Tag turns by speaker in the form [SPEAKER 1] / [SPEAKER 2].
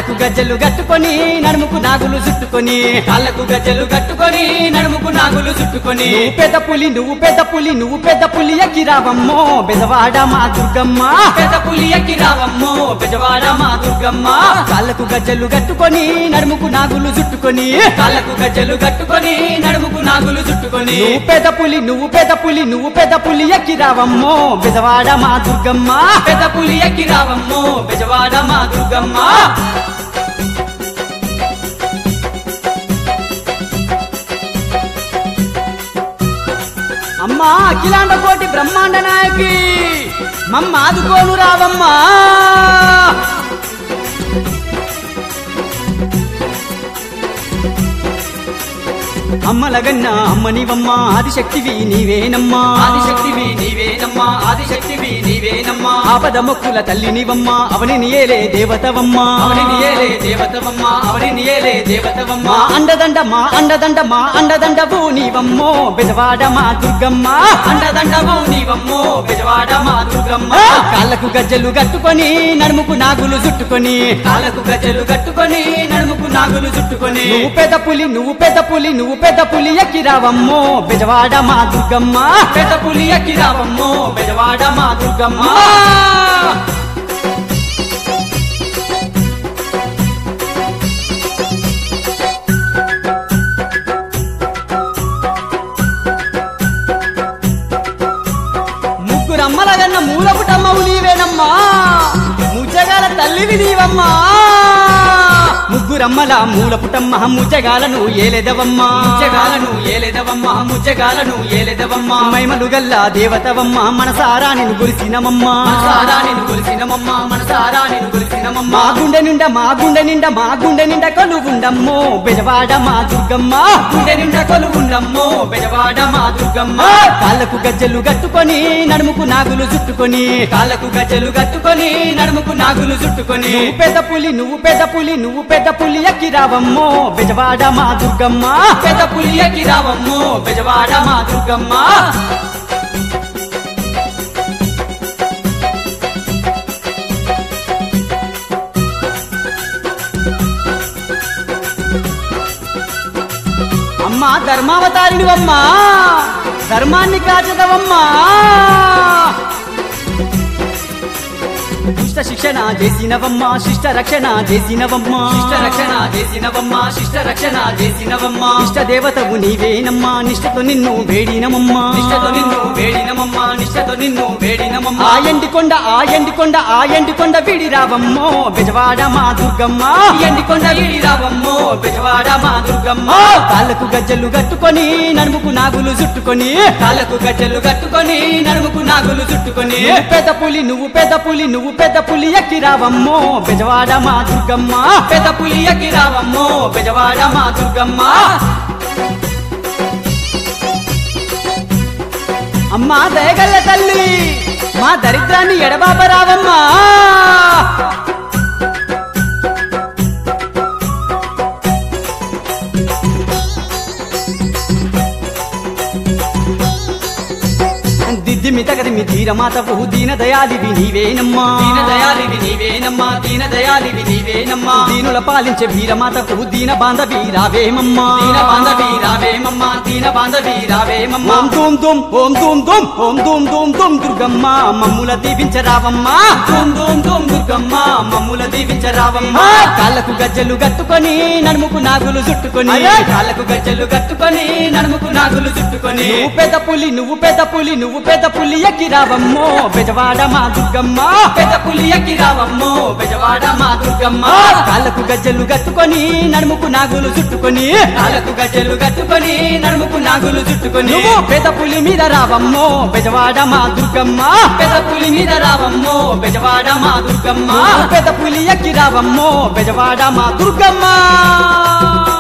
[SPEAKER 1] కాళ్ళకు గజ్జలు కట్టుకొని నడుముకు నాగులు చుట్టుకొని
[SPEAKER 2] కాళ్ళకు గజ్జలు కట్టుకొని నడుముకు నాగులు చుట్టుకొని
[SPEAKER 1] నువ్వు పెద్ద పులి నువ్వు పెద్ద పులి నువ్వు పెద్ద పులి ఎక్కి రావమ్మో బెదవాడ మా దుర్గమ్మ
[SPEAKER 2] పెద్ద పులి ఎక్కి రావమ్మో బెజవాడ మా దుర్గమ్మ
[SPEAKER 1] కాళ్ళకు గజ్జలు కట్టుకొని నడుముకు నాగులు చుట్టుకొని
[SPEAKER 2] కాళ్ళకు గజ్జలు కట్టుకొని నడుముకు నాగులు చుట్టుకొని
[SPEAKER 1] నువ్వు పెద్ద పులి నువ్వు పెద్ద పులి నువ్వు పెద్ద పులి ఎక్కి రావమ్మో బెదవాడ మా దుర్గమ్మ
[SPEAKER 2] పెద్ద పులి ఎక్కి రావమ్మో బెజవాడ మా దుర్గమ్మ
[SPEAKER 1] అమ్మా అఖిలాండ కోటి బ్రహ్మాండ నాయకి మమ్మ ఆదుకోను రావమ్మా అమ్మలగన్న అమ్మనివమ్మ ఆదిశక్తివి నీవేనమ్మా
[SPEAKER 2] ఆదిశక్తివి నీవేనమ్మా ఆదిశక్తివి నీవేనమ్మా
[SPEAKER 1] ఆపద మొక్కుల తల్లినివమ్మ అవని ఏలే దేవతవమ్మా
[SPEAKER 2] అవని ఏలే దేవతవమ్మ అవని ఏలే దేవతవమ్మ
[SPEAKER 1] మా అండదండ మా అండదండ మా అండదండవు నీవమ్మో బెదవాడ మా దుర్గమ్మ
[SPEAKER 2] అండదండవు నీవమ్మో బెజవాడ మా దుర్గమ్మ
[SPEAKER 1] కాళ్ళకు గజ్జలు కట్టుకొని నడుముకు నాగులు చుట్టుకొని
[SPEAKER 2] కాళ్ళకు గజ్జలు కట్టుకొని నడుముకు నాగులు చుట్టుకొని
[SPEAKER 1] నువ్వు పెద్ద పులి నువ్వు పెద్ద పులి నువ్వు పెద్ద పులి ఎక్కి రావమ్మో బెజవాడ మా దుర్గమ్మ
[SPEAKER 2] పెద్ద పులి ఎక్కి రావమ్మో బెజవాడ మా దుర్గమ్మ
[SPEAKER 1] ముగ్గురమ్మలగన్న మూలపుటమ్మవు నీవేనమ్మా ముజ్జగాల తల్లివి నీవమ్మా ముగ్గురమ్మల మూలపుటమ్మ ముజ్జగాలను ఏలేదవమ్మా
[SPEAKER 2] ముచ్చగాలను ఏలేదవమ్మ ముచ్చగాలను ఏలేదవమ్మ
[SPEAKER 1] మైమలు గల్లా దేవతవమ్మ మనసారా నిన్ను గురిసినమమ్మా
[SPEAKER 2] మనసారా నిన్ను కొలిసినమమ్మ మనసారా నిన్ను కొలిసినమమ్మ
[SPEAKER 1] మా గుండె నిండా మా గుండె నిండా మా గుండె నిండా కొలువుండమ్మో బెజవాడ మా దుర్గమ్మ
[SPEAKER 2] గుండె నిండా కొలువుండమ్మో బెజవాడ మా దుర్గమ్మ
[SPEAKER 1] కాళ్ళకు గజ్జలు కట్టుకొని నడుముకు నాగులు చుట్టుకొని
[SPEAKER 2] కాళ్ళకు గజ్జలు కట్టుకొని నడుముకు నాగులు చుట్టుకొని
[SPEAKER 1] నువ్వు పెద్ద పులి నువ్వు పెద్ద పులి నువ్వు పెద్ద పులి ఎక్కి రావమ్మో బెజవాడ మా దుర్గమ్మ
[SPEAKER 2] పెద్ద పులి ఎక్కి రావమ్మో బెజవాడ మా దుర్గమ్మ
[SPEAKER 1] అమ్మా ధర్మావతారినివమ్మా ధర్మాన్ని కాచదవమ్మా దుష్ట శిక్షణ చేసినవమ్మా శిష్ట రక్షణ చేసినవమ్మా
[SPEAKER 2] శిష్ట రక్షణ చేసినవమ్మ శిష్ట రక్షణ చేసినవమ్మ
[SPEAKER 1] ఇష్ట దేవతవు నీవేనమ్మా నిష్టతో నిన్ను వేడినమమ్మా
[SPEAKER 2] నిష్టతో నిన్ను వేడినమమ్మ నిష్టతో నిన్ను వేడినమమ్మ
[SPEAKER 1] ఆ ఎండి కొండ ఆ ఎండి కొండ ఆ ఎండి కొండ విడి రావమ్మో బెజవాడ మా దుర్గమ్మ
[SPEAKER 2] ఎండికొండ వీడి రావమ్మో బెజవాడ మా దుర్గమ్మ
[SPEAKER 1] కాళ్ళకు గజ్జలు కట్టుకొని నడుముకు నాగులు చుట్టుకొని
[SPEAKER 2] కాళ్ళకు గజ్జలు కట్టుకొని నడుముకు నాగులు చుట్టుకొని
[SPEAKER 1] నువ్వు పెద్ద పులి నువ్వు పెద్ద పులి నువ్వు పెద్ద పులి ఎక్కి రావమ్మో బెజవాడ మా దుర్గమ్మ
[SPEAKER 2] పెద్ద పులి ఎక్కి రావమ్మో బెజవాడ మా దుర్గమ్మ
[SPEAKER 1] అమ్మా దయగల్ల తల్లి మా దరిద్రాన్ని ఎడబాప రావమ్మా దిద్దిమి తగదిమి ధీరమాతవు దీన దయాలివి నీవేనమ్మా
[SPEAKER 2] దీన దయాలివి నీవేనమ్మా దీన దయాలివి నీవేనమ్మా
[SPEAKER 1] దీనుల పాలించే వీరమాతవు దీన బాంధవి రావేమమ్మా
[SPEAKER 2] దీన బాంధవి రావేమమ్మా దీన బాంధవి రావేమమ్మా
[SPEAKER 1] ఓం దూం దూం ఓం దూం దూం ఓం దూం దూం దూం దుర్గమ్మ మమ్ముల దీవించరావమ్మా
[SPEAKER 2] ధూమ్ ధూమ్ ధూమ్ దుర్గమ్మ మమ్ముల దీవించరావమ్మా
[SPEAKER 1] కాళ్ళకు గజ్జలు కట్టుకొని నడుముకు నాగులు చుట్టుకొని
[SPEAKER 2] కాళ్ళకు గజ్జలు కట్టుకొని నడుముకు నాగులు చుట్టుకొని
[SPEAKER 1] నువ్వు పెద్ద పులి నువ్వు పెద్ద పులి నువ్వు పెద్ద పులి ఎక్కి రావమ్మో బెజవాడ మా దుర్గమ్మ
[SPEAKER 2] పెద్ద పులి ఎక్కి రావమ్మో బెజవాడ మా దుర్గమ్మ
[SPEAKER 1] కాళ్ళకు గజ్జలు కట్టుకొని నడుముకు నాగులు చుట్టుకొని
[SPEAKER 2] కాళ్ళకు గజ్జలు కట్టుకొని నడుముకు నాగులు చుట్టుకొని
[SPEAKER 1] నువ్వు పెద్ద పులి మీద రావమ్మో బెజవాడ మా దుర్గమ్మ
[SPEAKER 2] పెద్ద పులి మీద రావమ్మో బెజవాడ మా దుర్గమ్మ
[SPEAKER 1] నువ్వు పెద్ద పులి ఎక్కి రావమ్మో బెజవాడ మా దుర్గమ్మ